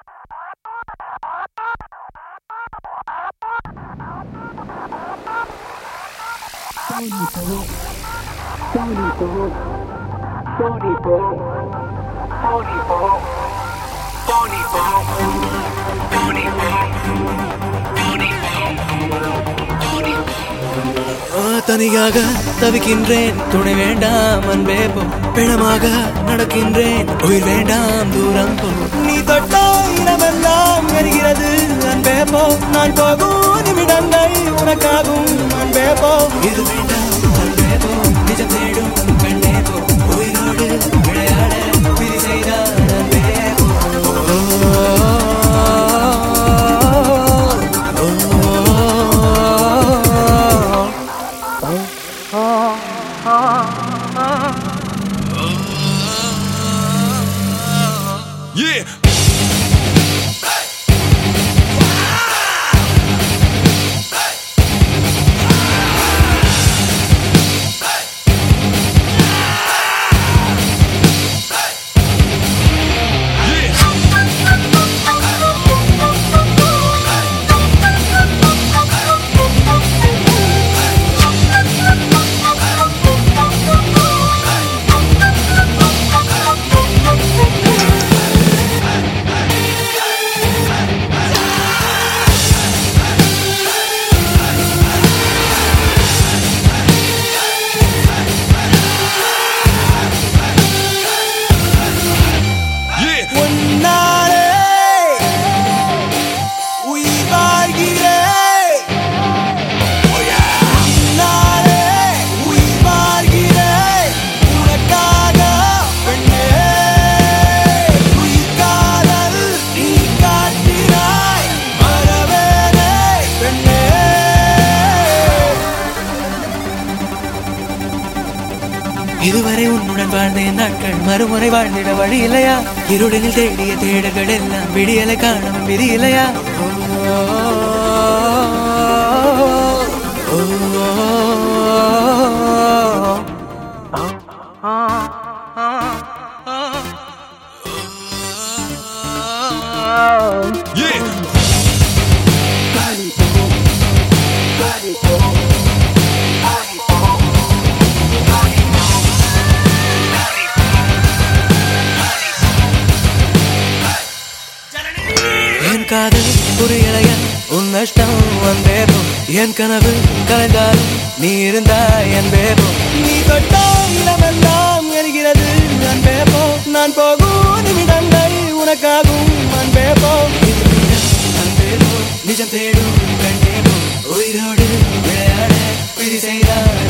ஆ, தனியாக தவிக்கின்றேன் துணை வேண்டாம் அன்பே போ பிணமாக நடக்கின்றேன் உயிர் வேண்டாம் தூரம் போ நீ தொட்ட இடமெல்லாம் எரிகிறது அன்பே போ நான் போகும் நிமிடங்கள் உனக்காகும் அன்பே போ இது வேண்டாம் அன்பே போ நிஜம் தேடும் கண்ணே போ உயிரோடு விளையாட விதி செய்தார் அன்பே போ ஓ, ஓ, ஓ. Yeah. Yeah. உன்னாலே உயிர் வாழ்கிறேன். உன்னாலே உயிர் வாழ்கிறேன். உனக்காக பெண்ணே. உயிர் காதல் நீ காட்டினாய். மறவேனே பெண்ணே. இதுவரை உன்னுடன் வாழ்ந்த என் நாட்கள் மறுமுறை வாழ்ந்திட வழி இல்லையா இருளில் தேடிய தேடல்கள் எல்லாம் விடியலை காணவும் விதி இல்லையா ஓ, ஓ, Yeah. என் காதல் புரியலையா உன் நஷ்டம் என் பேபோ என் கனவு கலைந்தாலும் நீ இருந்தாய் என் பேபோ நீ தொட்ட இடமெல்லாம் எரிகிறது என் பேபோ நான் போகும் நிமிடங்கள் உனக்காகும் என் பேபோ நிஜம் தேடும் கண்டேபோ உயிரோடு விளையாட விதி செய்தார்